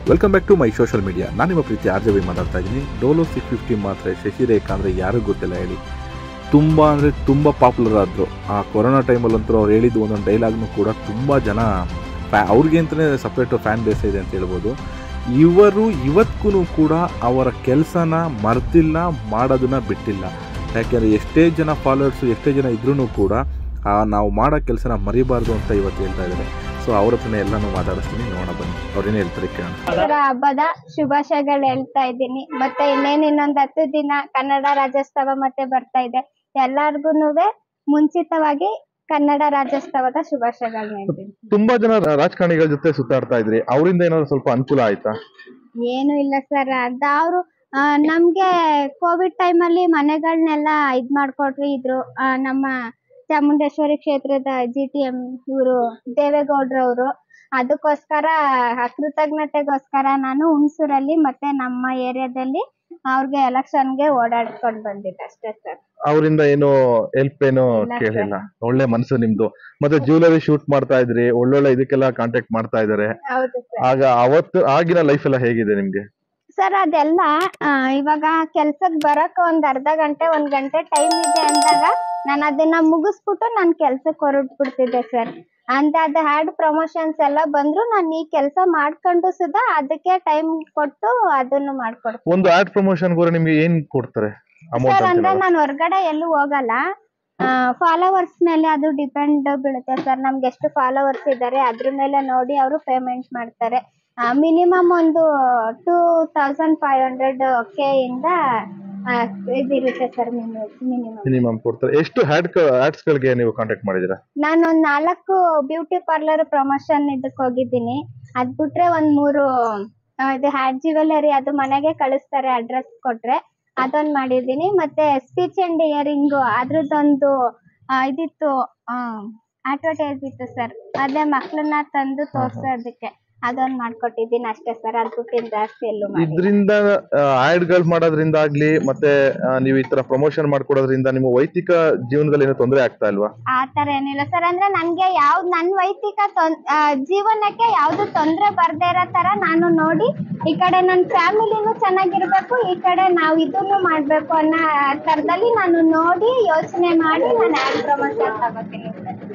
Welcome back to my social media ನಾನು ನಿಮ್ಮ ಪ್ರೀತಿ R J ಮಾತಾಡ್ತಾ ಇದ್ದೀನಿ ಡೋಲೋ ಸಿಕ್ಸ್ ಫಿಫ್ಟಿ ಮಾತ್ರ ಶಶಿರೇಖಾ ಅಂದರೆ ಯಾರಿಗೂ ಗೊತ್ತಿಲ್ಲ ಹೇಳಿ ತುಂಬ ಅಂದರೆ ತುಂಬ ಪಾಪ್ಯುಲರ್ ಆದರು ಆ ಕೊರೋನಾ ಟೈಮಲ್ಲಂತೂ ಅವ್ರು ಹೇಳಿದ್ದು ಒಂದೊಂದು ಡೈಲಾಗ್ನು ಕೂಡ ತುಂಬ ಜನ ಫ್ಯಾ ಅವ್ರಿಗೆ ಅಂತಲೇ ಸಪ್ರೇಟು ಫ್ಯಾನ್ ಬೇಸ್ ಇದೆ ಅಂತ ಹೇಳ್ಬೋದು ಇವರು ಇವತ್ತಿಗೂ ಕೂಡ ಅವರ ಕೆಲಸನ ಮರ್ತಿಲ್ಲ ಮಾಡೋದನ್ನ ಬಿಟ್ಟಿಲ್ಲ ಯಾಕೆಂದರೆ ಎಷ್ಟೇ ಜನ ಫಾಲೋವರ್ಸು ಎಷ್ಟೇ ಜನ ಇದ್ರೂ ಕೂಡ ಆ ನಾವು ಮಾಡೋ ಕೆಲಸನ ಮರಿಬಾರ್ದು ಅಂತ ಇವತ್ತು ಹೇಳ್ತಾ ಇದ್ದಾರೆ ಸೊ ಅವ್ರ ಹತ್ರನೇ ಎಲ್ಲನೂ ಮಾತಾಡಿಸ್ತೀನಿ ನೋಡೋಣ ಬನ್ನಿ ಅವ್ರೇನು ಹೇಳ್ತಾರೆ ಕೇಳೋಣ ದಸರಾ ಹಬ್ಬದ ಶುಭಾಶಯಗಳು ಹೇಳ್ತಾ ಇದ್ದೀನಿ ಮತ್ತೆ ಇನ್ನೇನ್ ಇನ್ನೊಂದ್ ಹತ್ತು ದಿನ ಕನ್ನಡ ರಾಜ್ಯೋತ್ಸವ ಮತ್ತೆ ಬರ್ತಾ ಇದೆ ಎಲ್ಲಾರ್ಗುನುವೆ ಮುಂಚಿತವಾಗಿ ಕನ್ನಡ ರಾಜ್ಯೋತ್ಸವದ ಶುಭಾಶಯಗಳನ್ನ ಹೇಳ್ತೀನಿ ತುಂಬಾ ಜನ ರಾ- ರಾಜಕಾರಣಿಗಳ ಜೊತೆ ಸುತ್ತಾಡ್ತಾ ಇದ್ರಿ ಅವರಿಂದ ಏನಾದ್ರು ಸ್ವಲ್ಪ ಅನುಕೂಲ ಆಯ್ತಾ ಏನು ಇಲ್ಲ ಸರ್ ಅದ ಅವರು ನಮ್ಗೆ ಕೋವಿಡ್ ಟೈಮಲ್ಲಿ ಮನೆಗಳನ್ನೆಲ್ಲ ಇದ್ ಮಾಡ್ಕೊಟ್ರಿ ಇದ್ರು ಆ, ನಮ್ಮ ಚಾಮುಂಡೇಶ್ವರಿ ಕ್ಷೇತ್ರದ ಜಿ ಟಿ ಎಂ ಇವರು ದೇವೇಗೌಡ್ರವರು ಅದಕ್ಕೋಸ್ಕರ ಆ ಕೃತಜ್ಞತೆಗೋಸ್ಕರ ನಾನು ಹುಣಸೂರಲ್ಲಿ ಮತ್ತೆ ನಮ್ಮ ಏರಿಯಾದಲ್ಲಿ ಅವ್ರಿಗೆ ಎಲೆಕ್ಷನ್ಗೆ ಓಡಾಡ್ಕೊಂಡು ಬಂದಿದ್ದೆ ಅಷ್ಟೇ ಸರ್ ಅವರಿಂದ ಏನು ಹೆಲ್ಪ್ ಏನು ಇಲ್ಲ sir. ಕೇಳಿಲ್ಲ ಒಳ್ಳೆ ಮನಸ್ಸು ನಿಮ್ದು ಮತ್ತೆ ಜ್ಯುವೆಲರಿ ಶೂಟ್ ಮಾಡ್ತಾ ಇದ್ರಿ ಒಳ್ಳೊಳ್ಳೆ ಇದಕ್ಕೆಲ್ಲ ಕಾಂಟ್ಯಾಕ್ಟ್ ಮಾಡ್ತಾ ಇದಾರೆ ಹೌದು ಸರ್ ಆಗ ಅವತ್ತು ಆಗಿನ ಲೈಫ್ ಎಲ್ಲ ಹೇಗಿದೆ ನಿಮ್ಗೆ ಸರ್ ಅದೆಲ್ಲ ಆ, ಇವಾಗ ಕೆಲ್ಸಕ್ ಬರಕ್ ಒಂದ್ ಅರ್ಧ ಗಂಟೆ ಒಂದ್ ಗಂಟೆ ಟೈಮ್ ಇದೆ ಅಂದಾಗ ನಾನು ಅದನ್ನ ಮುಗಿಸ್ಬಿಟ್ಟು ನಾನು ಕೆಲ್ಸಕ್ಕೆ ಹೊರಟ್ಬಿಡ್ತಿದ್ದೆ ಸರ್ ಅಂತ ಅದು ಹ್ಯಾಡ್ ಪ್ರಮೋಷನ್ಸ್ ಎಲ್ಲ ಬಂದ್ರು ನಾನು ಈ ಕೆಲಸ ಮಾಡ್ಕೊಂಡು ಸುಧಾ ಅದಕ್ಕೆ ಟೈಮ್ ಕೊಟ್ಟು ಅದನ್ನು ಮಾಡ್ಕೊಡ್ತೀನಿ ಒಂದು ಆಡ್ ಪ್ರಮೋಷನ್ ಗೋರೆ ನಿಮ್ಗೆ ಏನ್ ಕೊಡ್ತಾರೆ ಅಮೌಂಟ್ ಸರ್ ಅಂದ್ರೆ ಅಂತ ನಾನು ಹೊರಗಡೆ ಎಲ್ಲೂ ಹೋಗಲ್ಲ ಫಾಲೋವರ್ಸ್ ಮೇಲೆ ಅದು ಡಿಪೆಂಡ್ ಬೀಳುತ್ತೆ ಸರ್ ನಮ್ಗೆ ಎಷ್ಟು ಫಾಲೋವರ್ಸ್ ಇದ್ದಾರೆ ಅದ್ರ ಮೇಲೆ ನೋಡಿ ಅವರು ಪೇಮೆಂಟ್ ಮಾಡ್ತಾರೆ ಮಿನಿಮಮ್ ಒಂದು two thousand five hundred K ಇಂದ ಆ, ಇದಿರುತ್ತೆ ಸರ್ ಮಿನಿಮಮ್ ಮಿನಿಮಮ್ ಕೊಡ್ತಾರೆ ಎಷ್ಟು ಹ್ಯಾಡ್ ಆಡ್ಸ್ ಗಳಿಗೆ ನೀವು ಕಾಂಟ್ಯಾಕ್ಟ್ ಮಾಡಿದೀರಾ ನಾನೊಂದ್ ನಾಲ್ಕು ಬ್ಯೂಟಿ ಪಾರ್ಲರ್ ಪ್ರಮೋಷನ್ ಇದಕ್ಕೆ ಹೋಗಿದ್ದೀನಿ ಅದ್ ಬಿಟ್ರೆ ಒಂದ್ ಮೂರು ಆ, ಇದು ಹ್ಯಾಡ್ ಜ್ಯುವೆಲರಿ ಅದು ಮನೆಗೆ ಕಳಿಸ್ತಾರೆ ಅಡ್ರೆಸ್ ಕೊಟ್ರೆ ಅದೊಂದ್ ಮಾಡಿದೀನಿ ಮತ್ತೆ ಸ್ಪೀಚ್ ಅಂಡ್ ಇಯರಿಂಗ್ ಅದ್ರದ್ದೊಂದು ಆ, ಇದಿತ್ತು ಅಡ್ವರ್ಟೈಸ್ ಇತ್ತು ಸರ್ ಅದೇ ಮಕ್ಳನ್ನ ತಂದು ತೋರ್ಸೋದಕ್ಕೆ ಅದೊಂದ್ ಮಾಡ್ಕೊಟ್ಟಿದ್ದೀನಿ ಅಷ್ಟೇ ಸರ್ ಅದ್ ಬಿಟ್ಟಿನ್ ಜಾಸ್ತಿ ಎಲ್ಲೂ ಮಾಡಿ ಇದ್ರಿಂದ ಆಡ್ ಗಳು ಮಾಡೋದ್ರಿಂದ ಆಗ್ಲಿ ಮತ್ತೆ ಆ, ನೀವು ಈ ತರ ಪ್ರಮೋಷನ್ ಮಾಡ್ಕೊಡೋದ್ರಿಂದ ನಿಮ್ಮ ವೈಯಕ್ತಿಕ ಜೀವನದಲ್ಲಿ ಏನೋ ತೊಂದರೆ ಆಗ್ತಾ ಇಲ್ವಾ ಆ ತರ ಏನಿಲ್ಲ ಸರ್ ಅಂದ್ರೆ ನನ್ಗೆ ಯಾವ್ದ್ ನನ್ ವೈಯಕ್ತಿಕ ತೊನ್- ಆ, ಜೀವನಕ್ಕೆ ಯಾವ್ದು ತೊಂದ್ರೆ ಬರ್ದೇ ಇರೋ ತರ ನಾನು ನೋಡಿ ಈ ಕಡೆ ನನ್ ಫ್ಯಾಮಿಲಿನೂ ಚೆನ್ನಾಗಿರ್ಬೇಕು ಈ ಕಡೆ ನಾವ್ ಇದನ್ನು ಮಾಡ್ಬೇಕು ಅನ್ನೋ ತರದಲ್ಲಿ ನಾನು ನೋಡಿ ಯೋಚನೆ ಮಾಡಿ ನಾನು ಆಡ್ ಪ್ರಮೋಷನ್ ತಗೋತೀನಿ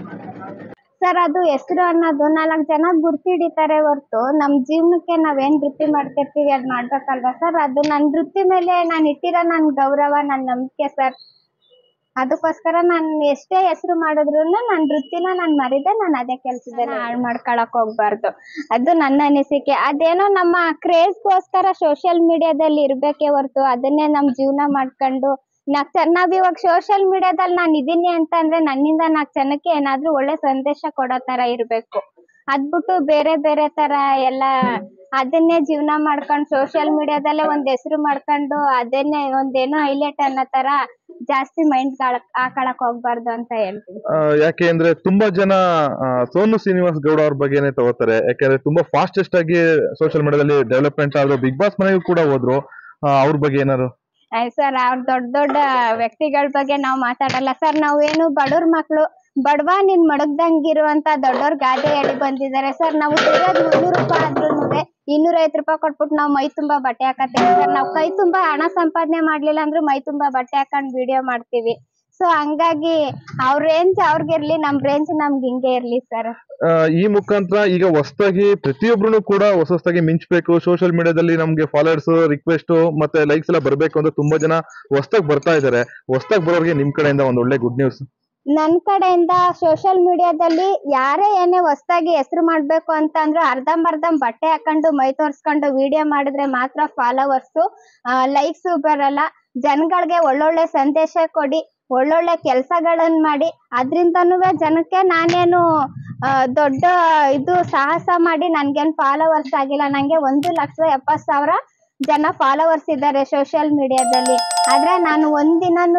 ಸರ್ ಅದು ಹೆಸರು ಅನ್ನೋದು ನಾಲ್ಕು ಜನ ಗುರ್ತಿಡಿತಾರೆ ಹೊರ್ತು ನಮ್ ಜೀವನಕ್ಕೆ ನಾವೇನ್ ವೃತ್ತಿ ಮಾಡ್ತಿರ್ತೀವಿ ಅದ್ ಮಾಡ್ಬೇಕಲ್ವಾ ಸರ್ ಅದು ನನ್ ವೃತ್ತಿ ಮೇಲೆ ನಾನು ಇಟ್ಟಿರೋ ನನ್ ಗೌರವ ನನ್ ನಂಬಿಕೆ ಸರ್ ಅದಕ್ಕೋಸ್ಕರ ನಾನು ಎಷ್ಟೇ ಹೆಸರು ಮಾಡಿದ್ರು ನನ್ನ ವೃತ್ತಿನ ನಾನು ಮರಿದೆ ನಾನು ಅದೇ ಕೆಲಸದಲ್ಲಿ ಹಾಳು ಮಾಡ್ಕೊಳಕ್ ಹೋಗ್ಬಾರ್ದು ಅದು ನನ್ನ ಅನಿಸಿಕೆ ಅದೇನೋ ನಮ್ಮ ಕ್ರೇಜ್ಗೋಸ್ಕರ ಸೋಷಿಯಲ್ ಮೀಡಿಯಾದಲ್ಲಿ ಇರ್ಬೇಕೇ ಹೊರ್ತು ಅದನ್ನೇ ನಮ್ ಜೀವನ ಮಾಡ್ಕೊಂಡು ನಾಕ್ ಜನ ನಾವ್ ಇವಾಗ ಸೋಷಿಯಲ್ ಮೀಡಿಯಾದಲ್ಲಿ ನಾನು ಇದೀನಿ ಅಂತ ಅಂದ್ರೆ ನನ್ನಿಂದ ನಾಲ್ಕು ಜನಕ್ಕೆ ಏನಾದ್ರೂ ಒಳ್ಳೆ ಸಂದೇಶ ಕೊಡೋ ತರ ಇರ್ಬೇಕು ಅದ್ಬಿಟ್ಟು ಬೇರೆ ಬೇರೆ ತರ ಎಲ್ಲ ಅದನ್ನೇ ಜೀವನ ಮಾಡ್ಕೊಂಡು ಸೋಷಿಯಲ್ ಮೀಡಿಯಾದಲ್ಲೇ ಒಂದ್ ಹೆಸರು ಮಾಡ್ಕೊಂಡು ಅದನ್ನೇ ಒಂದೇನೋ ಹೈಲೈಟ್ ಅನ್ನೋ ತರ ಜಾಸ್ತಿ ಮೈಂಡ್ ಹಾಕೊಳಕ್ ಹೋಗ್ಬಾರ್ದು ಅಂತ ಹೇಳ್ತೀನಿ ಆ, ಯಾಕೆ ಅಂದ್ರೆ ತುಂಬಾ ಜನ ಆ, ಸೋನು ಶ್ರೀನಿವಾಸ್ ಗೌಡ ಅವ್ರ ಬಗ್ಗೆನೇ ತಗೋತಾರೆ ಯಾಕಂದ್ರೆ ತುಂಬಾ ಫಾಸ್ಟೆಸ್ಟ್ ಆಗಿ ಸೋಷಿಯಲ್ ಮೀಡಿಯಾದಲ್ಲಿ ಡೆವಲಪ್ಮೆಂಟ್ ಆದ್ರು ಬಿಗ್ ಬಾಸ್ ಮನೆಗೂ ಕೂಡ ಹೋದ್ರು ಆ, ಅವ್ರ ಬಗ್ಗೆ ಏನಾರು ಸರ್ ಅವ್ರ ದೊಡ್ಡ ದೊಡ್ಡ ವ್ಯಕ್ತಿಗಳ ಬಗ್ಗೆ ನಾವು ಮಾತಾಡಲ್ಲ ಸರ್ ನಾವೇನು ಬಡವ್ರ ಮಕ್ಳು ಬಡವ ನಿನ್ ಮಡಗ್ದಂಗಿರುವಂತ ದೊಡ್ಡವ್ರ ಗಾದೆ ಹೇಳಿ ಬಂದಿದ್ದಾರೆ ಸರ್ ನಾವು ದುಡಿಯೋದು ಮುನ್ನೂರು ರೂಪಾಯಿ ಆದ್ರೂ ಇನ್ನೂರ ಐವತ್ತು ರೂಪಾಯಿ ಕೊಟ್ಬಿಟ್ಟು ನಾವು ಮೈ ತುಂಬಾ ಬಟ್ಟೆ ಹಾಕತ್ತೀವಿ ಸರ್ ನಾವು ಕೈ ತುಂಬಾ ಹಣ ಸಂಪಾದನೆ ಮಾಡ್ಲಿಲ್ಲ ಅಂದ್ರೂ ಮೈ ತುಂಬಾ ಬಟ್ಟೆ ಹಾಕೊಂಡ್ ವಿಡಿಯೋ ಮಾಡ್ತೀವಿ ಸೊ ಹಂಗಾಗಿ ಅವ್ರ ರೇಂಜ್ ಅವ್ರಿಗಿರ್ಲಿ ನಮ್ ರೇಂಜ್ ನಮ್ಗೆ ಹಿಂಗೆ ಇರ್ಲಿ ಸರ್ ಆ, ಈ ಮುಖಾಂತರ ಈಗ ಹೊಸದಾಗಿ ಪ್ರತಿಯೊಬ್ರು ಕೂಡ ಹೊಸ ಹೊಸದಾಗಿ ಮಿಂಚ್ಬೇಕು ಸೋಷಿಯಲ್ ಮೀಡಿಯಾದಲ್ಲಿ ನಮ್ಗೆ ಫಾಲೋವರ್ಸ್ ರಿಕ್ವೆಸ್ಟ್ ಮತ್ತೆ ಲೈಕ್ಸ್ ಎಲ್ಲ ಬರ್ಬೇಕು ಅಂತ ತುಂಬಾ ಜನ ಹೊಸದಾಗಿ ಬರ್ತಾ ಇದಾರೆ ಹೊಸದಾಗಿ ಬರೋರಿಗೆ ನಿಮ್ ಕಡೆಯಿಂದ ಒಂದು ಒಳ್ಳೆ ಗುಡ್ ನ್ಯೂಸ್ ನನ್ ಕಡೆಯಿಂದ ಸೋಷಿಯಲ್ ಮೀಡಿಯಾದಲ್ಲಿ ಯಾರೇ ಏನೇ ಹೊಸದಾಗಿ ಹೆಸರು ಮಾಡ್ಬೇಕು ಅಂತ ಅಂದ್ರೆ ಅರ್ಧಂಬರ್ಧಂ ಬಟ್ಟೆ ಹಾಕೊಂಡು ಮೈ ತೋರ್ಸ್ಕೊಂಡು ವಿಡಿಯೋ ಮಾಡಿದ್ರೆ ಮಾತ್ರ ಫಾಲೋವರ್ಸ್ ಲೈಕ್ಸ್ ಬರಲ್ಲ ಜನಗಳಿಗೆ ಒಳ್ಳೊಳ್ಳೆ ಸಂದೇಶ ಕೊಡಿ ಒಳ್ಳೊಳ್ಳೆ ಕೆಲಸಗಳನ್ನ ಮಾಡಿ ಅದ್ರಿಂದನೂ ಜನಕ್ಕೆ ನಾನೇನು ಆ, ದೊಡ್ಡ ಇದು ಸಾಹಸ ಮಾಡಿ ನನ್ಗೇನ್ ಫಾಲೋವರ್ಸ್ ಆಗಿಲ್ಲ ನಂಗೆ ಒಂದು ಲಕ್ಷದ ಎಪ್ಪತ್ ಸಾವಿರ ಜನ ಫಾಲೋವರ್ಸ್ ಇದ್ದಾರೆ ಸೋಷಿಯಲ್ ಮೀಡಿಯಾದಲ್ಲಿ ಆದ್ರೆ ನಾನು ಒಂದಿನನೂ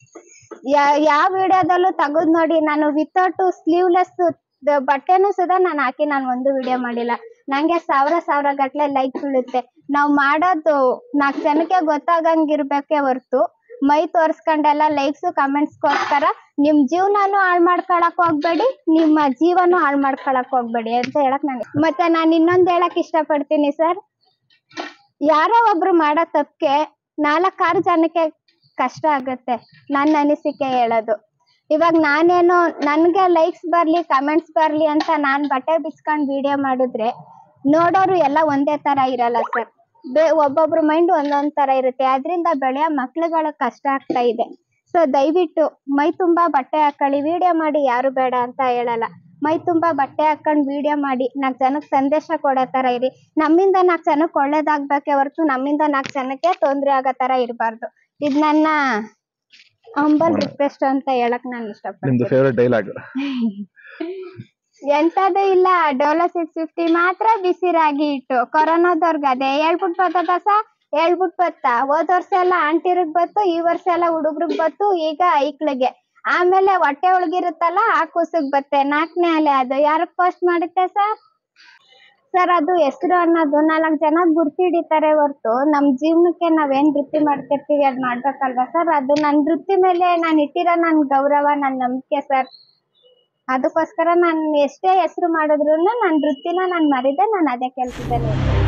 ಯಾವ ವಿಡಿಯೋದಲ್ಲೂ ತೆಗೆದು ನೋಡಿ ನಾನು ವಿತೌಟ್ ಸ್ಲೀವ್ಲೆಸ್ ಬಟ್ಟೆನೂ ಸುಧಾ ನಾನು ಹಾಕಿ ನಾನು ಒಂದು ವಿಡಿಯೋ ಮಾಡಿಲ್ಲ ನಂಗೆ ಸಾವಿರ ಸಾವಿರ ಗಟ್ಲೆ ಲೈಕ್ ಬೀಳುತ್ತೆ ನಾವು ಮಾಡೋದು ನಾಲ್ಕು ಜನಕ್ಕೆ ಗೊತ್ತಾಗಂಗಿರ್ಬೇಕೇ ಹೊರ್ತು ಮೈ ತೋರ್ಸ್ಕೊಂಡೆಲ್ಲ ಲೈಕ್ಸ್ ಕಮೆಂಟ್ಸ್ಗೋಸ್ಕರ ನಿಮ್ ಜೀವನನು ಹಾಳು ಮಾಡ್ಕೊಳಕ್ ಹೋಗ್ಬೇಡಿ ನಿಮ್ಮ ಜೀವನ ಹಾಳು ಮಾಡ್ಕೊಳಕ್ ಹೋಗ್ಬೇಡಿ ಅಂತ ಹೇಳಕ್ ನಾನು ಮತ್ತೆ ನಾನು ಇನ್ನೊಂದ್ ಹೇಳಕ್ ಇಷ್ಟಪಡ್ತೀನಿ ಸರ್ ಯಾರೋ ಒಬ್ರು ಮಾಡೋ ತಪ್ಪಿಗೆ ನಾಲ್ಕಾರು ಜನಕ್ಕೆ ಕಷ್ಟ ಆಗುತ್ತೆ ನನ್ನ ಅನಿಸಿಕೆ ಹೇಳೋದು ಇವಾಗ ನಾನೇನು ನನ್ಗೆ ಲೈಕ್ಸ್ ಬರ್ಲಿ ಕಮೆಂಟ್ಸ್ ಬರ್ಲಿ ಅಂತ ನಾನ್ ಬಟ್ಟೆ ಬಿಚ್ಕೊಂಡ್ ವಿಡಿಯೋ ಮಾಡಿದ್ರೆ ನೋಡೋರು ಎಲ್ಲ ಒಂದೇ ತರ ಇರಲ್ಲ ಸರ್ ಬೇ ಒಬ್ಬೊಬ್ರು ಮೈಂಡ್ ಒಂದೊಂದ್ ತರ ಇರುತ್ತೆ ಅದರಿಂದ ಬೆಳೆಯೋ ಮಕ್ಳುಗಳ ಕಷ್ಟ ಆಗ್ತಾ ಇದೆ ಸೊ ದಯವಿಟ್ಟು ಮೈ ತುಂಬಾ ಬಟ್ಟೆ ಹಾಕೊಳ್ಳಿ ವಿಡಿಯೋ ಮಾಡಿ ಯಾರು ಬೇಡ ಅಂತ ಹೇಳಲ್ಲ ಮೈ ತುಂಬಾ ಬಟ್ಟೆ ಹಾಕೊಂಡ್ ವಿಡಿಯೋ ಮಾಡಿ ನಾಲ್ಕು ಜನಕ್ಕೆ ಸಂದೇಶ ಕೊಡೋ ತರ ಇರಿ ನಮ್ಮಿಂದ ನಾಲ್ಕು ಜನಕ್ಕೆ ಒಳ್ಳೇದಾಗ್ಬೇಕೆ ಹೊರತು ನಮ್ಮಿಂದ ನಾಲ್ಕು ಜನಕ್ಕೆ ತೊಂದ್ರೆ ಆಗೋ ತರ ಇರಬಾರ್ದು ಇದ್ ನನ್ನ ಅಂಬಲ್ ರಿಕ್ವೆಸ್ಟ್ ಅಂತ ಹೇಳಕ್ ನಾನು ನಿಮ್ದು ಇಷ್ಟಪಡ್ತೀನಿ ಫೇವ್ರೆಟ್ ಡೈಲಾಗ್ ಎಂತದೂ ಇಲ್ಲ ಡೋಲೋ ಸಿಕ್ಸ್ ಫಿಫ್ಟಿ ಮಾತ್ರ ಬಿಸಿ ರಾಗಿ ಇಟ್ಟು ಕೊರೋನಾದವ್ರಿಗೆ ಅದೇ ಹೇಳ್ಬಿಟ್ ಬರ್ತದ ಸ ಹೇಳ್ಬಿಟ್ ಬತ್ತ ಹೋದ್ ವರ್ಷ ಎಲ್ಲ ಆಂಟಿರಿಗೆ ಬತ್ತು ಈ ವರ್ಷ ಎಲ್ಲ ಹುಡುಗ್ರಿಗೆ ಬತ್ತು ಈಗ ಐಕ್ಳಿಗೆ ಆಮೇಲೆ ಹೊಟ್ಟೆ ಒಳಗಿರುತ್ತಲ್ಲ ಆ ಕೂಸಿಗೆ ಬತ್ತೆ ನಾಲ್ಕನೇ ಅಲೆ ಅದು ಯಾರಕ್ ಪೋಸ್ಟ್ ಮಾಡುತ್ತೆ ಸರ್ ಸರ್ ಅದು ಹೆಸರು ಅನ್ನೋದು ನಾಲ್ಕು ಜನ ಗುರ್ತಿ ಹಿಡಿತಾರೆ ಹೊರ್ತು ನಮ್ ಜೀವನಕ್ಕೆ ನಾವೇನ್ ವೃತ್ತಿ ಮಾಡ್ತಿರ್ತೀವಿ ಅದ್ ಮಾಡ್ಬೇಕಲ್ವಾ ಸರ್ ಅದು ನನ್ ವೃತ್ತಿ ಮೇಲೆ ನಾನು ಇಟ್ಟಿರೋ ನನ್ ಗೌರವ ನನ್ ನಂಬಿಕೆ ಸರ್ ಅದಕ್ಕೋಸ್ಕರ ನಾನು ಎಷ್ಟೇ ಹೆಸರು ಮಾಡಿದ್ರು ನನ್ನ ವೃತ್ತಿನ ನಾನು ಮರಿದೆ ನಾನು ಅದೇ ಕೆಲ್ಸದಲ್ಲಿ ಇರ್ತೀನಿ.